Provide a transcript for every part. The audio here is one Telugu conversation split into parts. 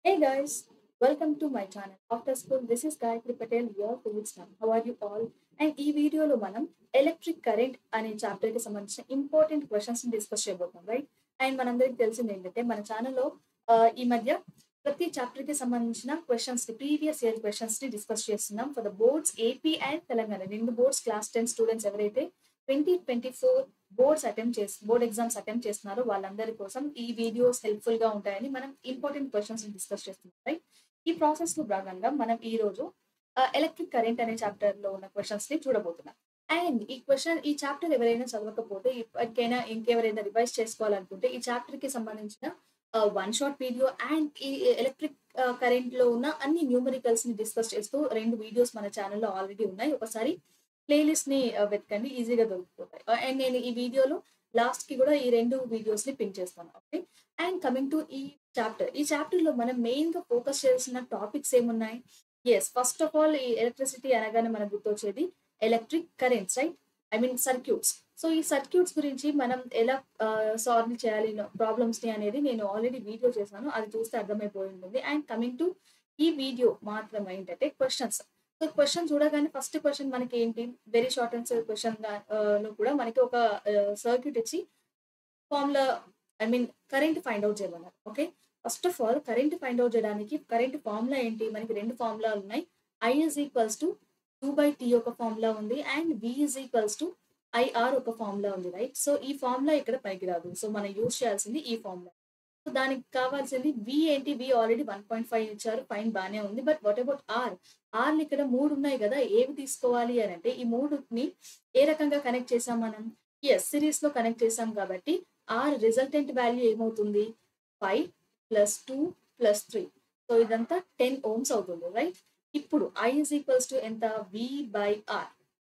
Hey guys, welcome to my channel. After school, this is Gayatri Patel, your physics ma'am. How are you all? And ఈ వీడియోలో మనం ఎలక్ట్రిక్ కరెంట్ అనే చాప్టర్ కి సంబంధించిన ఇంపార్టెంట్ క్వశ్చన్స్ ని డిస్కస్ చేయబోతున్నాం రైట్ అండ్ మనందరికి తెలిసింది ఏంటంటే మన ఛానల్లో ఈ మధ్య ప్రతి చాప్టర్ కి సంబంధించిన క్వశ్చన్స్ ని ప్రీవియస్ ఇయర్ క్వశ్చన్స్ ని డిస్కస్ చేస్తున్నాం for the boards AP and Telangana రెండు బోర్డ్స్ క్లాస్ టెన్ స్టూడెంట్స్ ఎవరైతే twenty twenty four boards attempt చేసి బోర్డ్ ఎగ్జామ్స్ అటెంప్ట్ చేస్తున్నారో వాళ్ళందరి కోసం ఈ వీడియోస్ హెల్ప్ఫుల్ గా ఉంటాయని మనం ఇంపార్టెంట్ క్వశ్చన్స్ డిస్కస్ చేస్తున్నాం రైట్ ఈ ప్రాసెస్ లో భాగంగా మనం ఈ రోజు ఎలక్ట్రిక్ కరెంట్ అనే చాప్టర్ లో ఉన్న క్వశ్చన్స్ ని చూడబోతున్నాం అండ్ ఈ క్వశ్చన్ ఈ చాప్టర్ ఎవరైనా చదవకపోతే ఇప్పటికైనా ఇంకెవరైనా రివైజ్ చేసుకోవాలనుకుంటే ఈ చాప్టర్ కి సంబంధించిన వన్ షాట్ వీడియో అండ్ ఈ ఎలక్ట్రిక్ కరెంట్ లో ఉన్న అన్ని న్యూమరికల్స్ ని డిస్కస్ చేస్తూ రెండు వీడియోస్ మన ఛానల్లో ఆల్రెడీ ఉన్నాయి ఒకసారి ప్లేలిస్ట్ ని వెతకండి ఈజీగా దొరికిపోతాయి అండ్ నేను ఈ వీడియోలో లాస్ట్ కి కూడా ఈ రెండు వీడియోస్ ని పిన్ చేస్తాను ఓకే అండ్ కమింగ్ టు ఈ చాప్టర్ ఈ చాప్టర్ లో మనం మెయిన్ గా ఫోకస్ చేసిన టాపిక్స్ ఏమున్నాయి ఎస్ ఫస్ట్ ఆఫ్ ఆల్ ఈ ఎలక్ట్రిసిటీ అనగానే మనకు గుర్తొచ్చేది electric currents right I mean circuits so ఈ సర్క్యూట్స్ గురించి మనం ఎలా సాల్వ్ చేయాలి ప్రాబ్లమ్స్ ని అనేది నేను ఆల్రెడీ వీడియో చేశాను అది చూస్తే అర్థమైపోయి ఉంటుంది అండ్ కమింగ్ టు ఈ వీడియో మాత్రం ఏంటంటే క్వశ్చన్స్ సో క్వశ్చన్ చూడగానే ఫస్ట్ క్వశ్చన్ మనకి ఏంటి వెరీ షార్ట్ ఆన్సర్ క్వశ్చన్ లో కూడా మనకి ఒక సర్క్యూట్ ఇచ్చి formula I mean current find out చేయమన్నారు okay first of all current find out చేయడానికి కరెంట్ ఫార్ములా ఏంటి మనకి రెండు ఫార్ములాలు ఉన్నాయి I is equals to two by T ఒక ఫార్ములా ఉంది and V is equals to IR ఒక ఫార్ములా ఉంది రైట్ సో ఈ ఫార్ములా ఇక్కడ పైకి రాదు సో మనం యూజ్ చేయాల్సింది ఈ ఫార్ములా సో దానికి కావాల్సింది వి ఏంటి V already one point five ఇచ్చారు ఫైన్ బాగానే ఉంది but what about R R ఇక్కడ మూడు ఉన్నాయి కదా ఏవి తీసుకోవాలి అని అంటే ఈ మూడుని ఏ రకంగా కనెక్ట్ చేసాం మనం ఎస్ సిరీస్ లో కనెక్ట్ చేసాం కాబట్టి ఆర్ రిజల్టెంట్ వాల్యూ ఏమవుతుంది five plus two plus three so ఇదంతా టెన్ ఓమ్స్ అవుతుంది రైట్ ఇప్పుడు ఐ ఇస్ ఈక్వల్స్ టు ఎంత V by R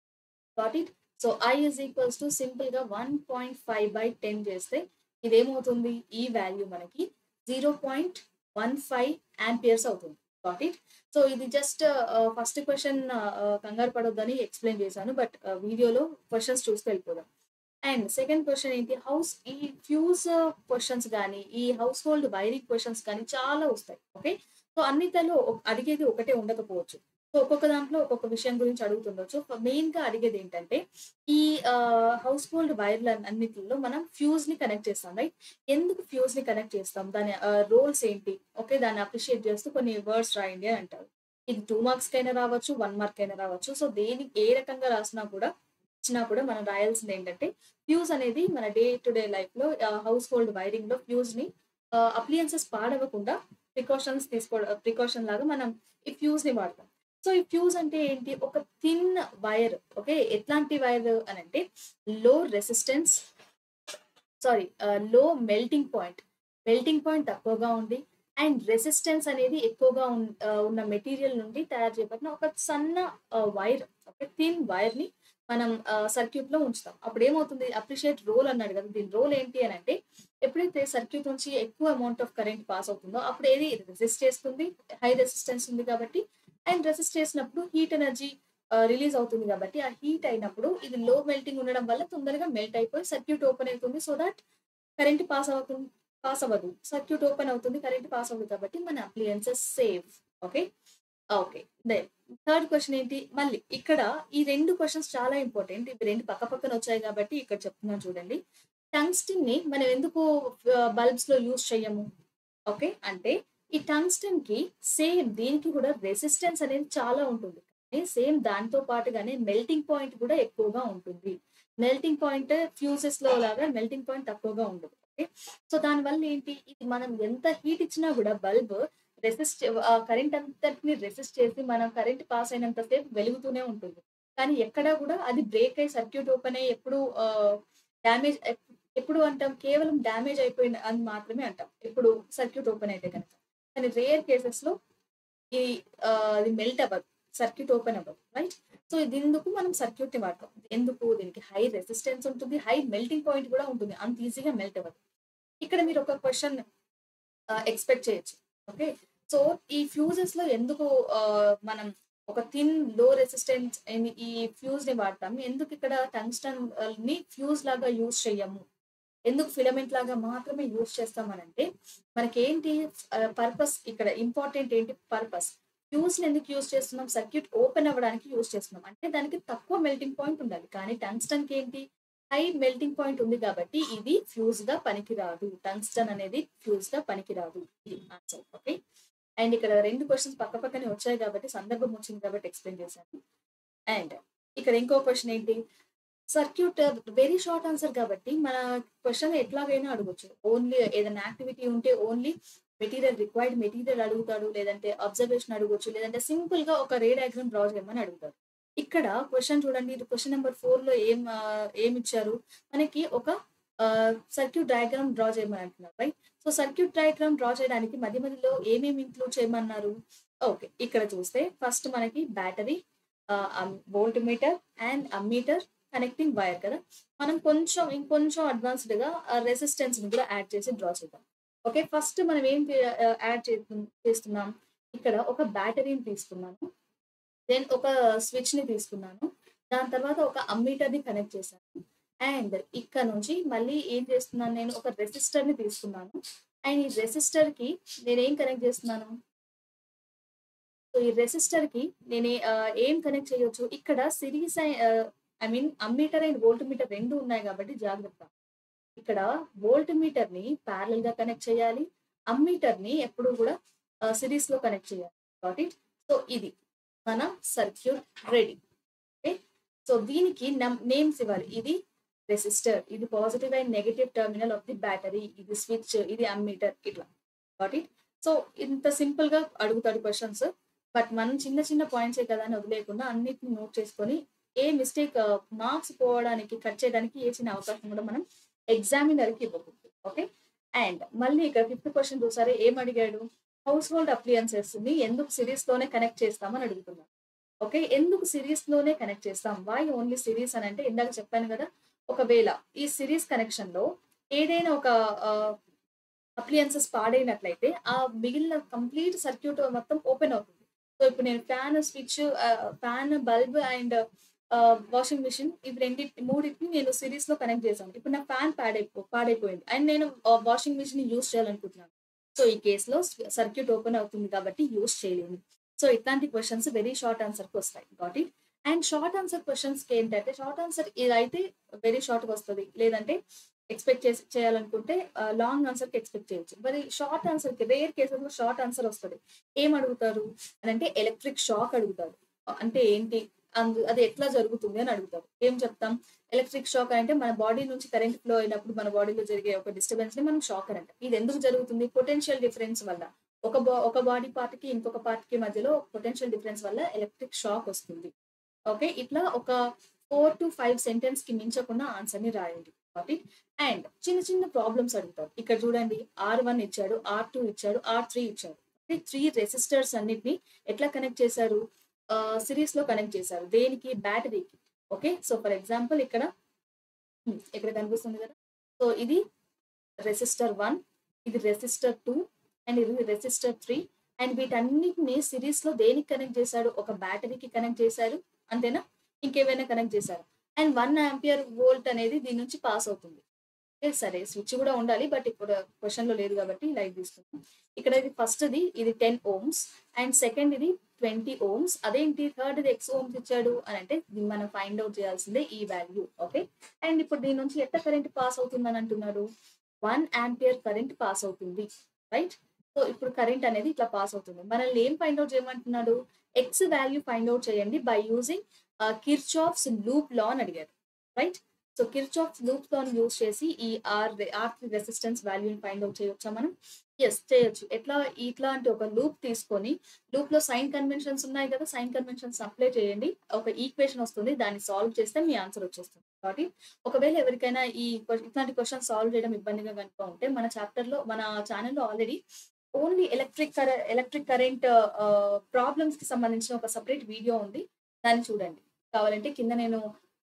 got it so I is equals to simple గా one point five by ten చేస్తే ఇదేమవుతుంది ఈ వాల్యూ మనకి zero point one five amperes అవుతుంది గాట్ ఇట్ సో ఇది జస్ట్ ఫస్ట్ క్వశ్చన్ కంగారు పడొద్దని ఎక్స్ప్లెయిన్ చేశాను బట్ వీడియోలో క్వశ్చన్స్ చూస్తే వెళ్ళిపోదాం అండ్ సెకండ్ క్వశ్చన్ ఏంటి హౌస్ ఈ ఫ్యూజ్ క్వశ్చన్స్ కానీ ఈ హౌస్ హోల్డ్ వైరింగ్ క్వశ్చన్స్ కానీ చాలా వస్తాయి ఓకే సో అన్నిటిలో అడిగేది ఒకటే ఉండకపోవచ్చు సో ఒక్కొక్క దాంట్లో ఒక్కొక్క విషయం గురించి అడుగుతుండొచ్చు మెయిన్ గా అడిగేది ఏంటంటే ఈ హౌస్ హోల్డ్ వైర్ల అన్నిటిలో మనం ఫ్యూజ్ ని కనెక్ట్ చేస్తాం రైట్ ఎందుకు ఫ్యూజ్ ని కనెక్ట్ చేస్తాం దాని రోల్స్ ఏంటి ఓకే దాన్ని అప్రిషియేట్ చేస్తూ కొన్ని వర్డ్స్ రాయండి అని అంటారు ఇది టూ మార్క్స్ కైనా రావచ్చు వన్ మార్క్ అయినా రావచ్చు సో దేని ఏ రకంగా రాసినా కూడా ఇచ్చినా కూడా మనం రాయాల్సింది ఏంటంటే ఫ్యూజ్ అనేది మన డే టు డే లైఫ్ లో హౌస్ హోల్డ్ వైరింగ్ లో ఫ్యూజ్ ని అప్లియన్సెస్ పాడవకుండా ప్రికాషన్స్ తీసుకో ప్రికాషన్ లాగా మనం ఈ ఫ్యూజ్ ని వాడతాం సో ఈ ఫ్యూజ్ అంటే ఏంటి ఒక థిన్ వైర్ ఓకే ఎట్లాంటి వైర్ అని అంటే low resistance sorry low melting point melting point తక్కువగా ఉంది అండ్ రెసిస్టెన్స్ అనేది ఎక్కువగా ఉన్న మెటీరియల్ నుండి తయారు చేయబడిన ఒక సన్న వైర్ ఒక థిన్ వైర్ ని మనం సర్క్యూట్ లో ఉంచుతాం అప్పుడు ఏమవుతుంది అప్రిషియేట్ రోల్ అన్నాడు కదా దీని రోల్ ఏంటి అని అంటే ఎప్పుడైతే సర్క్యూట్ నుంచి ఎక్కువ అమౌంట్ ఆఫ్ కరెంట్ పాస్ అవుతుందో అప్పుడు ఏది రెసిస్ట్ చేస్తుంది హై రెసిస్టెన్స్ ఉంది కాబట్టి అండ్ రెసిస్ట్ చేసినప్పుడు హీట్ ఎనర్జీ రిలీజ్ అవుతుంది కాబట్టి ఆ హీట్ అయినప్పుడు ఇది లో మెల్టింగ్ ఉండడం వల్ల తొందరగా మెల్ట్ అయిపోయి సర్క్యూట్ ఓపెన్ అవుతుంది సో దట్ కరెంట్ పాస్ అవుతుంది పాస్ అవ్వదు సర్క్యూట్ ఓపెన్ అవుతుంది కరెంట్ పాస్ అవ్వదు కాబట్టి మన appliances save okay okay then third question ఏంటి మళ్ళీ ఇక్కడ ఈ రెండు క్వశ్చన్స్ చాలా ఇంపార్టెంట్ ఇవి రెండు పక్క పక్కన వచ్చాయి కాబట్టి ఇక్కడ చెప్తున్నాను చూడండి టంగ్స్టిన్ ని మనం ఎందుకు బల్బ్స్ లో యూజ్ చేయము ఓకే అంటే ఈ టంగ్స్టన్ కి సేమ్ దీనికి కూడా రెసిస్టెన్స్ అనేది చాలా ఉంటుంది కానీ సేమ్ దాంతో పాటుగానే మెల్టింగ్ పాయింట్ కూడా ఎక్కువగా ఉంటుంది మెల్టింగ్ పాయింట్ ఫ్యూజెస్ లో లాగా మెల్టింగ్ పాయింట్ తక్కువగా ఉండదు ఓకే సో దానివల్ల ఏంటి ఇది మనం ఎంత హీట్ ఇచ్చినా కూడా బల్బ్ రెసిస్ట్ కరెంట్ అంతటిని రెసిస్ట్ చేసి మనం కరెంట్ పాస్ అయినంత సేపు వెలుగుతూనే ఉంటుంది కానీ ఎక్కడా కూడా అది బ్రేక్ అయ్యి సర్క్యూట్ ఓపెన్ అయ్యి ఎప్పుడు డ్యామేజ్ ఎప్పుడు అంటాం కేవలం డ్యామేజ్ అయిపోయిన అని మాత్రమే అంటాం ఎప్పుడు సర్క్యూట్ ఓపెన్ అయితే కనుక కానీ రేర్ కేసెస్ లో ఈ అది మెల్ట్ అవ్వదు సర్క్యూట్ ఓపెన్ అవ్వదు రైట్ సో దీనికి మనం సర్క్యూట్ ని వాడతాం ఎందుకు దీనికి హై రెసిస్టెన్స్ ఉంటుంది హై మెల్టింగ్ పాయింట్ కూడా ఉంటుంది అంత ఈజీగా మెల్ట్ అవ్వదు ఇక్కడ మీరు ఒక క్వశ్చన్ ఎక్స్పెక్ట్ చేయొచ్చు ఓకే సో ఈ ఫ్యూజెస్ లో ఎందుకు మనం ఒక థిన్ లో రెసిస్టెన్స్ ఈ ఫ్యూజ్ ని వాడతాం ఎందుకు ఇక్కడ టంగ్స్టన్ ని ఫ్యూజ్ లాగా యూజ్ చెయ్యము ఎందుకు ఫిలమెంట్ లాగా మాత్రమే యూజ్ చేస్తామనంటే మనకేంటి పర్పస్ ఇక్కడ ఇంపార్టెంట్ ఏంటి పర్పస్ ఫ్యూజ్ ఎందుకు యూజ్ చేస్తున్నాం సర్క్యూట్ ఓపెన్ అవ్వడానికి యూజ్ చేస్తున్నాం అంటే దానికి తక్కువ మెల్టింగ్ పాయింట్ ఉండాలి కానీ టంగ్స్టన్ కి ఏంటి హై మెల్టింగ్ పాయింట్ ఉంది కాబట్టి ఇది ఫ్యూజ్ గా పనికిరాదు టంగ్స్టన్ అనేది ఫ్యూజ్ గా పనికిరాదు ఇది ఆన్సర్ ఓకే అండ్ ఇక్కడ రెండు క్వశ్చన్స్ పక్క పక్కనే వచ్చాయి కాబట్టి సందర్భం వచ్చింది కాబట్టి ఎక్స్ప్లెయిన్ చేశాను అండ్ ఇక్కడ ఇంకో క్వశ్చన్ ఏంటి సర్క్యూట్ వెరీ షార్ట్ ఆన్సర్ కాబట్టి మన క్వశ్చన్ ఎట్లాగైనా అడగొచ్చు ఓన్లీ ఏదైనా యాక్టివిటీ ఉంటే ఓన్లీ మెటీరియల్ రిక్వైర్డ్ మెటీరియల్ అడుగుతాడు లేదంటే అబ్జర్వేషన్ అడగొచ్చు లేదంటే సింపుల్ గా ఒక రే డయాగ్రామ్ డ్రా చేయమని అడుగుతాడు ఇక్కడ క్వశ్చన్ చూడండి క్వశ్చన్ నెంబర్ ఫోర్ లో ఏం ఆ, ఏం ఇచ్చారు మనకి ఒక సర్క్యూట్ డయాగ్రామ్ డ్రా చేయమని అంటున్నారు right so circuit diagram draw చేయడానికి మధ్య మధ్యలో ఏమేమి ఇంక్లూడ్ చేయమన్నారు ఓకే ఇక్కడ చూస్తే ఫస్ట్ మనకి battery voltmeter and ammeter connecting wire కదా మనం కొంచెం ఇంకొంచెం అడ్వాన్స్డ్ గా రెసిస్టెన్స్ ని కూడా యాడ్ చేసి డ్రా చేద్దాం ఓకే ఫస్ట్ మనం ఏం యాడ్ చేస్తున్నాం ఇక్కడ ఒక బ్యాటరీని తీసుకున్నాను దెన్ ఒక స్విచ్ ని తీసుకున్నాను దాని తర్వాత ఒక అమ్మీటర్ ని కనెక్ట్ చేశాను అండ్ ఇక్కడ నుంచి మళ్ళీ ఏం చేస్తున్నాను నేను ఒక రెసిస్టర్ ని తీసుకున్నాను అండ్ ఈ రెసిస్టర్ కి నేను ఏం కనెక్ట్ చేస్తున్నాను సో ఈ రెసిస్టర్ కి నేను ఏ- ఆ, ఏం కనెక్ట్ చేయొచ్చు ఇక్కడ series I mean ammeter and voltmeter రెండు ఉన్నాయి కాబట్టి జాగ్రత్త ఇక్కడ వోల్ట్ మీటర్ ని ప్యారల్ గా కనెక్ట్ చేయాలి అమ్మీటర్ ని ఎప్పుడు కూడా సిరీస్ లో కనెక్ట్ చేయాలి గాట్ ఇట్ సో ఇది మన సర్క్యూట్ రెడీ ఓకే సో దీనికి నేమ్స్ ఇవ్వాలి ఇది రెసిస్టర్ ఇది positive and negative terminal of the battery ఇది స్విచ్ ఇది అమ్మీటర్ ఇట్లా గాట్ ఇట్ సో ఇంత సింపుల్ గా అడుగుతాడు క్వశ్చన్స్ బట్ మనం చిన్న చిన్న పాయింట్సే కదా అని వదిలేకుండా అన్నిటిని నోట్ చేసుకొని ఏ మిస్టేక్ మార్క్స్ పోవడానికి కట్ చేయడానికి ఏ చిన్న అవకాశం కూడా మనం ఎగ్జామినర్ కి ఇవ్వకూడదు ఓకే అండ్ మళ్ళీ ఇక్కడ ఫిఫ్త్ క్వశ్చన్ చూసారే ఏం అడిగాడు హౌస్ హోల్డ్ అప్లియన్సెస్ ని ఎందుకు సిరీస్ లోనే కనెక్ట్ చేస్తామని అడుగుతున్నాం ఓకే ఎందుకు సిరీస్ లోనే కనెక్ట్ చేస్తాం వై ఓన్లీ సిరీస్ అని అంటే ఇందాక చెప్పాను కదా ఒకవేళ ఈ సిరీస్ కనెక్షన్ లో ఏదైనా ఒక అప్లియన్సెస్ పాడైనట్లయితే ఆ మిగిలిన కంప్లీట్ సర్క్యూట్ మొత్తం ఓపెన్ అవుతుంది సో ఇప్పుడు నేను fan switch fan bulb and washing machine ఇవి రెండింటి మూడింటిని నేను సిరీస్ లో కనెక్ట్ చేశాను ఇప్పుడు నా ఫ్యాన్ పాడైపో పాడైపోయింది అండ్ నేను వాషింగ్ మిషన్ యూస్ చేయాలనుకుంటున్నాను సో ఈ కేసులో సర్క్యూట్ ఓపెన్ అవుతుంది కాబట్టి యూస్ చేయలేము సో ఇట్లాంటి క్వశ్చన్స్ వెరీ షార్ట్ ఆన్సర్ కి వస్తాయి got it and short answer questions కి ఏంటంటే షార్ట్ ఆన్సర్ ఇదైతే వెరీ షార్ట్ గా వస్తుంది లేదంటే ఎక్స్పెక్ట్ చేసి చేయాలనుకుంటే లాంగ్ ఆన్సర్ కి ఎక్స్పెక్ట్ చేయొచ్చు మరి షార్ట్ ఆన్సర్ కి రేర్ కేసెస్ లో షార్ట్ ఆన్సర్ వస్తుంది ఏం అడుగుతారు అని అంటే ఎలక్ట్రిక్ షాక్ అడుగుతారు అంటే ఏంటి అందు అది ఎట్లా జరుగుతుంది అని అడుగుతారు ఏం చెప్తాం ఎలక్ట్రిక్ షాక్ అంటే మన బాడీ నుంచి కరెంట్ ఫ్లో అయినప్పుడు మన బాడీలో జరిగే ఒక డిస్టర్బెన్స్ ని మనం షాక్ అని అంటాం ఇది ఎందుకు జరుగుతుంది పొటెన్షియల్ డిఫరెన్స్ వల్ల ఒక బా- ఒక బాడీ పార్ట్ కి ఇంకొక పార్ట్ కి మధ్యలో పొటెన్షియల్ డిఫరెన్స్ వల్ల ఎలక్ట్రిక్ షాక్ వస్తుంది ఓకే ఇట్లా ఒక ఫోర్ టు ఫైవ్ సెంటెన్స్ కి మించకుండా ఆన్సర్ ని రాయండి కాబట్టి అండ్ చిన్న చిన్న ప్రాబ్లమ్స్ అడుగుతారు ఇక్కడ చూడండి ఆర్ వన్ ఇచ్చాడు ఆర్ టూ ఇచ్చాడు ఆర్ త్రీ ఇచ్చాడు త్రీ రెసిస్టర్స్ అన్నిటిని ఎట్లా కనెక్ట్ చేశారు సిరీస్ లో కనెక్ట్ చేశారు దేనికి బ్యాటరీకి ఓకే సో ఫర్ ఎగ్జాంపుల్ ఇక్కడ hmm, ఇక్కడ కనిపిస్తుంది కదా సో ఇది రెసిస్టర్ వన్ ఇది రెసిస్టర్ టూ అండ్ ఇది రెసిస్టర్ త్రీ అండ్ వీటన్నిటిని సిరీస్ లో దేనికి కనెక్ట్ చేశాడు ఒక బ్యాటరీకి కనెక్ట్ చేశారు అంతేనా ఇంకేమైనా కనెక్ట్ చేశారు అండ్ వన్ ఆంపియర్ వోల్ట్ అనేది దీని నుంచి పాస్ అవుతుంది ఓకే, సరే స్విచ్ కూడా ఉండాలి బట్ ఇప్పుడు క్వశ్చన్ లో లేదు కాబట్టి లైట్ తీసుకున్నాం ఇక్కడ ఇది ఫస్ట్ ది ఇది టెన్ ఓమ్స్ అండ్ సెకండ్ ఇది ట్వంటీ ఓమ్స్ అదేంటి థర్డ్ ఇది ఎక్స్ ఓమ్స్ ఇచ్చాడు అని అంటే ఇది మనం ఫైండ్ అవుట్ చేయాల్సిందే ఈ వాల్యూ ఓకే అండ్ ఇప్పుడు దీని నుంచి ఎంత కరెంట్ పాస్ అవుతుంది అని అంటున్నారు వన్ ఆంపియర్ కరెంట్ పాస్ అవుతుంది రైట్ సో ఇప్పుడు కరెంట్ అనేది ఇట్లా పాస్ అవుతుంది మనల్ని ఏం ఫైండ్ అవుట్ చేయమంటున్నాడు ఎక్స్ వాల్యూ ఫైండ్ అవుట్ చేయండి by using Kirchhoff's loop law అని అడిగారు right so Kirchhoff's loop law use చేసి ఈ ఆర్ ఆర్ త్రీ రెసిస్టెన్స్ వాల్యూని ఫైండ్ అవుట్ చేయొచ్చా మనం ఎస్ చేయొచ్చు ఎట్లా ఇట్లాంటి ఒక లూప్ తీసుకొని లూప్ లో సైన్ కన్వెన్షన్స్ ఉన్నాయి కదా సైన్ కన్వెన్షన్స్ అప్లై చేయండి ఒక ఈక్వేషన్ వస్తుంది దాన్ని సాల్వ్ చేస్తే మీ ఆన్సర్ వచ్చేస్తుంది కాబట్టి ఒకవేళ ఎవరికైనా ఈ que- ఇట్లాంటి క్వశ్చన్ సాల్వ్ చేయడం ఇబ్బందిగా కనుక ఉంటే మన చాప్టర్ లో మన ఛానల్లో already only electric electric current problems కి సంబంధించిన ఒక సపరేట్ వీడియో ఉంది దాన్ని చూడండి కావాలంటే కింద నేను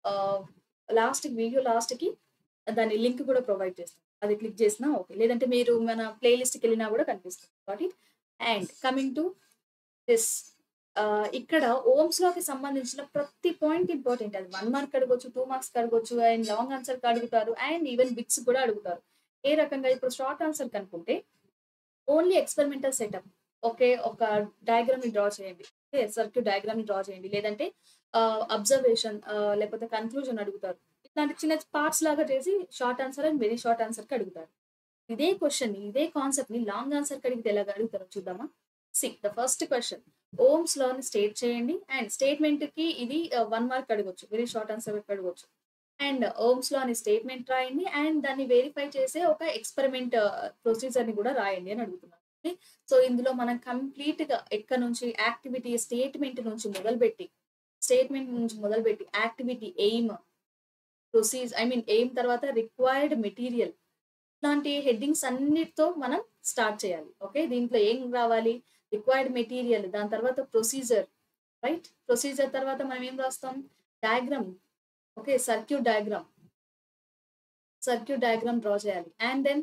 లాస్ట్ వీడియో లాస్ట్ కి దాని లింక్ కూడా ప్రొవైడ్ చేస్తాను అది క్లిక్ చేసినా ఓకే లేదంటే మీరు మన ప్లేలిస్ట్కి వెళ్ళినా కూడా కనిపిస్తుంది కాబట్టి అండ్ కమింగ్ టు దిస్ ఆహ్, ఇక్కడ ఓమ్స్ లాకి సంబంధించిన ప్రతి పాయింట్ ఇంపార్టెంట్. అది 1 మార్క్ అడగొచ్చు, 2 మార్క్స్‌కి అడగొచ్చు అండ్ లాంగ్ ఆన్సర్‌కి అడుగుతారు అండ్ ఈవెన్ బిట్స్ కూడా అడుగుతారు. ఏ రకంగా ఇప్పుడు షార్ట్ ఆన్సర్ కనుక్కుంటే ఓన్లీ ఎక్స్‌పెరిమెంటల్ సెటప్. ఓకే. ఒక డయాగ్రామ్‌ని డ్రా చేయండి. ఓకే. సర్క్యూట్ డయాగ్రామ్‌ని డ్రా చేయండి. లేదంటే ఆహ్, అబ్జర్వేషన్ ఆహ్, లేకపోతే కన్క్లూజన్ అడుగుతారు. ఇట్లాంటి చిన్న పార్ట్స్ లాగా చేసి short answer and very short ఆన్సర్‌కి అడుగుతారు. ఇదే క్వెషన్‌ని, ఇదే కాన్సెప్ట్‌ని లాంగ్ ఆన్సర్‌కి అడిగితే ఎలాగా అడుగుతారో చూద్దామా? See the first question ohms లాని స్టేట్ చేయండి అండ్ స్టేట్మెంట్‌కి ఇది ఆహ్, 1 మార్క్ అడగొచ్చు. వెరీ షార్ట్ ఆన్సర్‌కి అడగొచ్చు. అండ్ ఓమ్స్ లా అని స్టేట్మెంట్ రాయండి అండ్ దాన్ని వెరిఫై చేసే ఒక ఎక్స్‌పెరిమెంట్ ప్రొసీజర్‌ని కూడా రాయండి అని అడుగుతున్నారు. ఓకే. సో, ఇందులో మనం కంప్లీట్‌గా ఎక్కడి నుంచి యాక్టివిటీ స్టేట్మెంట్ నుంచి మొదలుపెట్టి, స్టేట్మెంట్ నుంచి మొదలుపెట్టి activity, aim, procedure I mean aim తర్వాత రిక్వైర్డ్ మెటీరియల్ ఇట్లాంటి హెడ్డింగ్స్ అన్నిటితో మనం స్టార్ట్ చేయాలి. ఓకే. దీంట్లో ఏం రావాలి? రిక్వైర్డ్ మెటీరియల్ దాని తర్వాత ప్రొసీజర్ రైట్? ప్రొసీజర్ తర్వాత మనం ఏం రాస్తాం? Diagram. Okay. Circuit diagram. Circuit diagram draw చేయాలి. అండ్ దెన్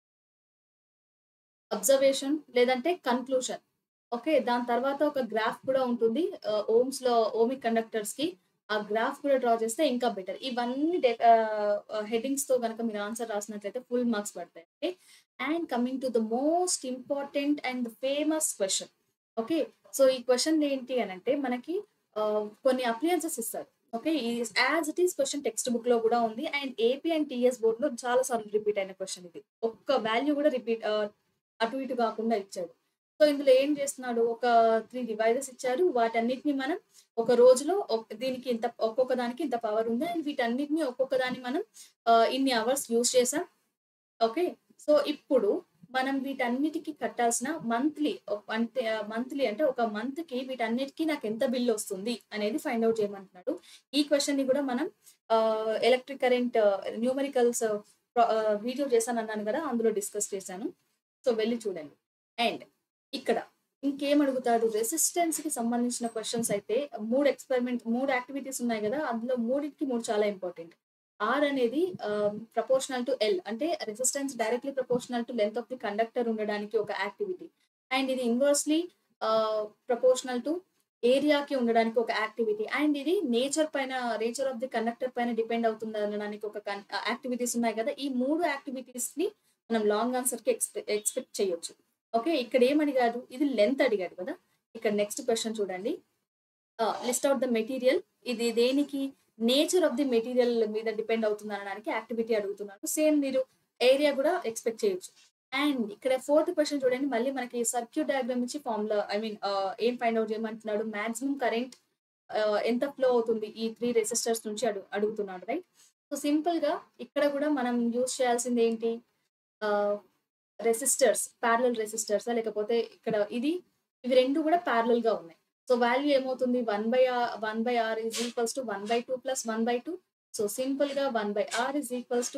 అబ్జర్వేషన్ లేదంటే కన్క్లూషన్. ఓకే. దాని తర్వాత ఒక గ్రాఫ్ కూడా ఉంటుంది. ఆహ్, ఓమ్స్‌లో ఓమిక్ కండక్టర్స్‌కి ఆ గ్రాఫ్ కూడా డ్రా చేస్తే ఇంకా బెటర్. ఇవన్నీ డె ఆహ్, ఆహ్, హెడ్డింగ్స్‌తో గనక మీరు ఆన్సర్ రాసినట్లయితే ఫుల్ మార్క్స్ పడతాయి. Okay. And coming to the most important and famous question. Okay. So, ఈ క్వెషన్ ఏంటి అనంటే మనకి ఆహ్, కొన్ని అప్లియన్సెస్ ఇస్తారు. ఓకే. ఈ as it is question text బుక్‌లో కూడా ఉంది. అండ్ ఏపీ అండ్ టీఎస్ బోర్డ్‌లో చాలా సార్లు రిపీట్ అయిన క్వెషన్ ఇది. ఒక్క వాల్యూ కూడా రిపీట్ ఆహ్, అటు ఇటు కాకుండా ఇచ్చాడు. సో, ఇందులో ఏం చేస్తున్నాడు? ఒక 3 డివైజెస్ ఇచ్చారు. వాటన్నిటిని మనం ఒక రోజులో ఒక్ దీనికి ఇంత ఒక్కొక్క దానికి ఇంత పవర్ ఉంది. అండ్ వీటన్నిటిని ఒక్కొక్క దాన్ని మనం ఆహ్, ఇన్ని అవర్స్ యూజ్ చేసాం. ఓకే. సో, ఇప్పుడు మనం వీటన్నిటికి కట్టాల్సిన మంత్లీ ఒక్ అంటే ఆహ్, మంత్లీ అంటే ఒక మంత్‌కి వీటన్నిటికి నాకెంత బిల్ వస్తుంది అనేది ఫైండ్ ఔట్ చేయమంటున్నాడు. ఈ క్వెషన్‌ని కూడా మనం ఆహ్, ఎలక్ట్రిక్ కరెంట్ న్యూమరికల్స్ ప్ర ఆహ్, వీడియో చేశానన్నాను కదా! అందులో డిస్కస్ చేశాను. సో, వెళ్లి చూడండి. అండ్ ఇక్కడ ఇంకేం అడుగుతాడు? రెసిస్టెన్స్‌కి సంబంధించిన క్వెషన్స్ అయితే 3 ఎక్స్‌పెరిమెంట్ 3 యాక్టివిటీస్ ఉన్నాయి గదా! అందులో మూడిటికి 3 చాలా ఇంపార్టెంట్. ఆర్ అనేది ఆహ్, ప్రపోర్షనల్ టు ఎల్ అంటే resistance directly proportional to length of the conductor ఉండడానికి ఒక యాక్టివిటీ. అండ్ ఇది ఇన్వర్స్‌లీ ఆహ్, ప్రపోర్షనల్ టు ఏరియాకి ఉండడానికి ఒక యాక్టివిటీ. అండ్ ఇది నేచర్ పైన నేచర్ ఆఫ్ ది కండక్టర్ పైన డిపెండ్ అవుతుంది అనడానికి ఒక కన్ ఆహ్, యాక్టివిటీస్ ఉన్నాయి కదా! ఈ 3 యాక్టివిటీస్‌ని మనం లాంగ్ ఆన్సర్‌కి ఎక్స్‌పె ఎక్స్‌పెక్ట్ చేయొచ్చు. ఓకే. ఇక్కడ ఏం అడిగాడు? ఇది లెంత్ అడిగాడు కదా! ఇక్కడ నెక్స్ట్ క్వెషన్ చూడండి. ఆహ్, లిస్ట్ ఔట్ ద మెటీరియల్ ఇది దేనికి? నేచర్ ఆఫ్ ది మెటీరియల్ మీద డిపెండ్ అవుతుంది అనడానికి యాక్టివిటీ అడుగుతున్నాడు. సేమ్ మీరు ఏరియా కూడా ఎక్స్‌పెక్ట్ చేయొచ్చు. అండ్ ఇక్కడ ఫోర్త్ క్వెషన్ చూడండి. మళ్ళీ మనకి సర్క్యూట్ డయాగ్రామ్ ఇచ్చి ఫార్ములా ఐ మీన్ ఆహ్, ఏం ఫైండ్ ఔట్ చేయమంటున్నాడు? మాక్సిమం కరెంట్ ఆహ్, ఎంత ఫ్లో అవుతుంది ఈ 3 రెసిస్టర్స్ నుంచి అడు అడుగుతున్నాడు రైట్? సో, సింపుల్‌గా ఇక్కడ కూడా మనం యూజ్ చేయాల్సింది ఏంటి? ఆహ్, రెసిస్టర్స్ పారలెల్ రెసిస్టర్సా లేకపోతే ఇక్కడ ఇది ఇవి 2 కూడా పారలెల్‌గా ఉన్నాయి. సో, వాల్యూ ఏమవుతుంది? 1/r 1/r is equals to 1/2 plus 1/2 సో, సింపుల్‌గా 1/r ఈజ్ ఈక్వల్స్ టు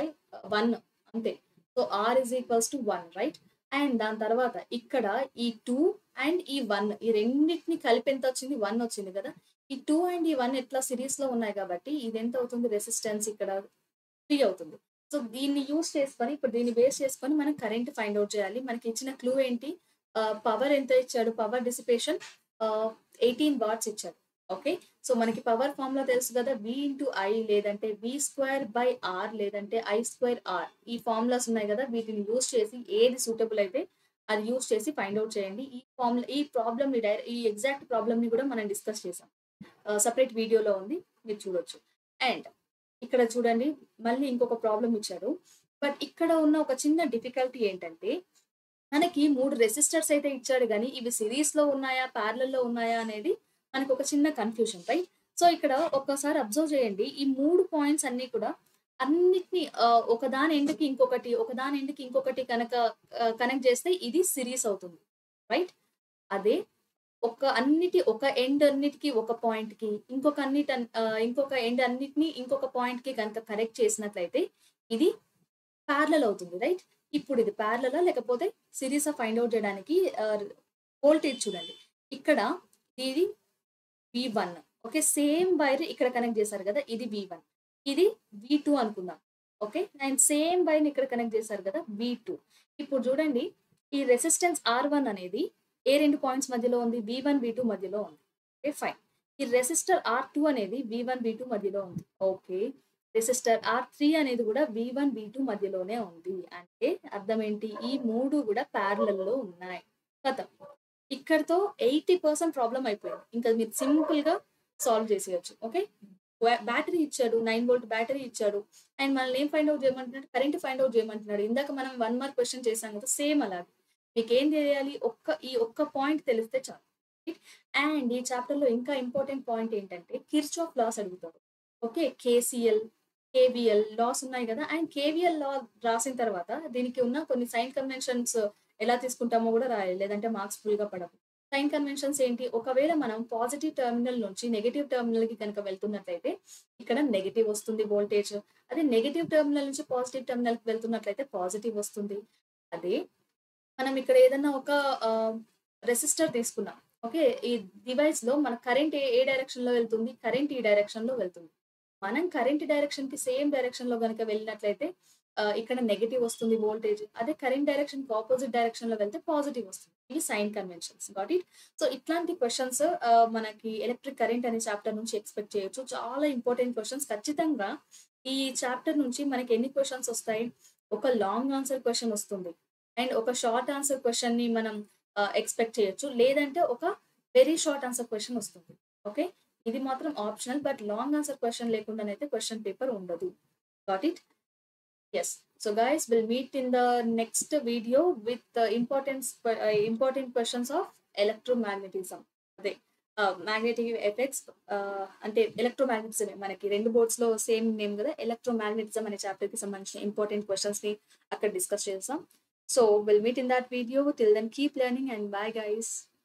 1/1 అంతే. సో, r is equals to 1 right? And దాని తర్వాత ఇక్కడ ఈ 2 అండ్ ఈ 1 ఈ రెండిటిని కలిపి ఎంత వచ్చింది? 1 వచ్చింది కదా! ఈ 2 అండ్ ఈ 1 ఎట్లా సిరీస్‌లో ఉన్నాయి కాబట్టి ఇది ఎంత అవుతుంది? రెసిస్టెన్స్ ఇక్కడ 3 అవుతుంది. సో, దీన్ని యూజ్ చేసుకొని ఇప్పుడు దీన్ని బేస్ చేసుకొని మనం కరెంట్ ఫైండ్ ఔట్ చేయాలి. మనకి ఇచ్చిన క్లూ ఏంటి? ఆహ్, పవర్ ఎంత ఇచ్చాడు? పవర్ డిసిపేషన్ ఆహ్, 18 వాట్స్ ఇచ్చాడు. ఓకే. సో, మనకి పవర్ ఫార్ములా తెలుసు కదా! వి ఇంటూ ఐ లేదంటే వి స్క్వేర్ బై ఆర్ లేదంటే ఐ స్క్వేర్ ఆర్ ఈ ఫార్ములాస్ ఉన్నాయి కదా! వీటిని యూజ్ చేసి ఏది సూటబుల్ అయితే అది యూజ్ చేసి ఫైండ్ ఔట్ చేయండి. ఈ ఫార్ములా ఈ ప్రాబ్లమ్‌ని డైర్ ఈ ఎగ్జాక్ట్ ప్రాబ్లమ్‌ని కూడా మనం డిస్కస్ చేసాం. ఆహ్, సెపరేట్ వీడియోలో ఉంది. మీరు చూడొచ్చు. అండ్ ఇక్కడ చూడండి మళ్ళీ ఇంకొక ప్రాబ్లమ్ ఇచ్చాడు. బట్ ఇక్కడ ఉన్న ఒక చిన్న డిఫికల్టీ ఏంటంటే మనకి 3 రెసిస్టర్స్ అయితే ఇచ్చాడు గానీ ఇవి సిరీస్‌లో ఉన్నాయా? పారలెల్‌లో ఉన్నాయా? అనేది మనకు ఒక చిన్న కన్‌ఫ్యూజన్ రైట్? సో, ఇక్కడ ఒక్కసారి అబ్జర్వ్ చేయండి. ఈ 3 పాయింట్స్ అన్నీ కూడా అన్నిటిని ఆహ్, ఒకదాని ఎండ్‌కి ఇంకొకటి, ఒకదాని ఎండ్‌కి ఇంకొకటి కనుక ఆహ్, కనెక్ట్ చేస్తే ఇది సిరీస్ అవుతుంది. రైట్? అదే ఒక అన్నిటి ఒక ఎండ్ అన్నిటికి ఒక పాయింట్‌కి ఇంకొక అన్నిటి ఆహ్, ఇంకొక ఎండ్ అన్నిటిని ఇంకొక పాయింట్‌కి గనుక కనెక్ట్ చేసినట్లయితే ఇది పారలెల్ అవుతుంది. రైట్? ఇప్పుడు ఇది పారలెలా? లేకపోతే సిరీసా ఫైండ్ ఔట్ చేయడానికి ఆహ్, వోల్టేజ్ చూడండి. ఇక్కడ ఇది వి1 ఓకే. సేమ్ వైర్ ఇక్కడ కనెక్ట్ చేశారు కదా! ఇది వి1 ఇది వి2 అనుకుందాం. ఓకే. అండ్ సేమ్ వైర్‌ని ఇక్కడ కనెక్ట్ చేశారు కదా! వి2 ఇప్పుడు చూడండి ఈ రెసిస్టెన్స్ ఆర్1 అనేది ఏ రెండు పాయింట్స్ మధ్యలో ఉంది వి వన్ వి టూ మధ్యలో ఉంది ఓకే ఫైన్ ఈ రెసిస్టర్ ఆర్ టూ అనేది వి వన్ వి టూ మధ్యలో ఉంది ఓకే రెసిస్టర్ ఆర్ త్రీ అనేది కూడా వి వన్ వి టూ మధ్యలోనే ఉంది అంటే అర్థం ఏంటి ఈ మూడు కూడా parallel లో ఉన్నాయి కథం ఇక్కడతో ఎయిటీ పర్సెంట్ ప్రాబ్లం అయిపోయింది ఇంకా మీరు సింపుల్ గా సాల్వ్ చేసేయచ్చు ఓకే బ్యాటరీ ఇచ్చాడు నైన్ వోల్ట్ బ్యాటరీ ఇచ్చాడు అండ్ మనల్ని ఏం ఫైండ్ అవుట్ చేయమంటున్నాడు కరెంట్ ఫైండ్ అవుట్ చేయమంటున్నాడు ఇందాక మనం వన్ మార్క్ క్వశ్చన్ చేసాం కదా సేమ్ అలాగే మీకు ఏం తెలియాలి ఒక్క ఈ ఒక్క పాయింట్ తెలిస్తే చాలు అండ్ ఈ చాప్టర్ లో ఇంకా ఇంపార్టెంట్ పాయింట్ ఏంటంటే కిర్చ్ ఆఫ్ లాస్ అడుగుతాడు ఓకే కేసిఎల్ కేవిఎల్ లాస్ ఉన్నాయి కదా అండ్ కేవిఎల్ లా రాసిన తర్వాత దీనికి ఉన్న కొన్ని సైన్ కన్వెన్షన్స్ ఎలా తీసుకుంటామో కూడా రాయాలి లేదంటే మార్క్స్ ఫుల్ గా పడవు సైన్ కన్వెన్షన్స్ ఏంటి ఒకవేళ మనం పాజిటివ్ టెర్మినల్ నుంచి నెగటివ్ టెర్మినల్ కి కనుక వెళ్తున్నట్లయితే ఇక్కడ నెగటివ్ వస్తుంది వోల్టేజ్ అదే నెగటివ్ టెర్మినల్ నుంచి పాజిటివ్ టెర్మినల్ కి వెళ్తున్నట్లయితే పాజిటివ్ వస్తుంది అదే మనం ఇక్కడ ఏదన్నా ఒక రెసిస్టర్ తీసుకున్నాం ఓకే ఈ డివైస్ లో మన కరెంట్ ఏ ఏ డైరెక్షన్ లో వెళ్తుంది కరెంట్ ఈ డైరెక్షన్ లో వెళ్తుంది మనం కరెంట్ డైరెక్షన్ కి సేమ్ డైరెక్షన్ లో కనుక వెళ్ళినట్లయితే ఆ, ఇక్కడ నెగటివ్ వస్తుంది వోల్టేజ్ అదే కరెంట్ డైరెక్షన్ కి ఆపోజిట్ డైరెక్షన్ లో వెళ్తే పాజిటివ్ వస్తుంది ఇవి sign conventions got it so ఇట్లాంటి క్వశ్చన్స్ మనకి ఎలక్ట్రిక్ కరెంట్ అనే చాప్టర్ నుంచి ఎక్స్పెక్ట్ చేయొచ్చు చాలా ఇంపార్టెంట్ క్వశ్చన్స్ ఖచ్చితంగా ఈ చాప్టర్ నుంచి మనకి ఎన్ని క్వశ్చన్స్ వస్తాయి ఒక లాంగ్ ఆన్సర్ క్వశ్చన్ వస్తుంది అండ్ ఒక షార్ట్ ఆన్సర్ క్వశ్చన్ ని మనం ఎక్స్పెక్ట్ చేయొచ్చు లేదంటే ఒక వెరీ షార్ట్ ఆన్సర్ క్వశ్చన్ వస్తుంది ఓకే ఇది మాత్రం optional but long answer question లేకుండానైతే క్వశ్చన్ పేపర్ ఉండదు got it yes so guys will meet in the next video with importance important questions of electromagnetism అదే మ్యాగ్నెటిక్ ఎఫెక్ట్స్ అంటే ఎలక్ట్రోమాగ్నెటిజం మనకి రెండు బోర్డ్స్ లో సేమ్ నేమ్ కదా ఎలక్ట్రోమాగ్నెటిజం అనే చాప్టర్ కి సంబంధించిన ఇంపార్టెంట్ క్వశ్చన్స్ ని అక్కడ డిస్కస్ చేస్తాం so will meet in that video till then keep learning and bye guys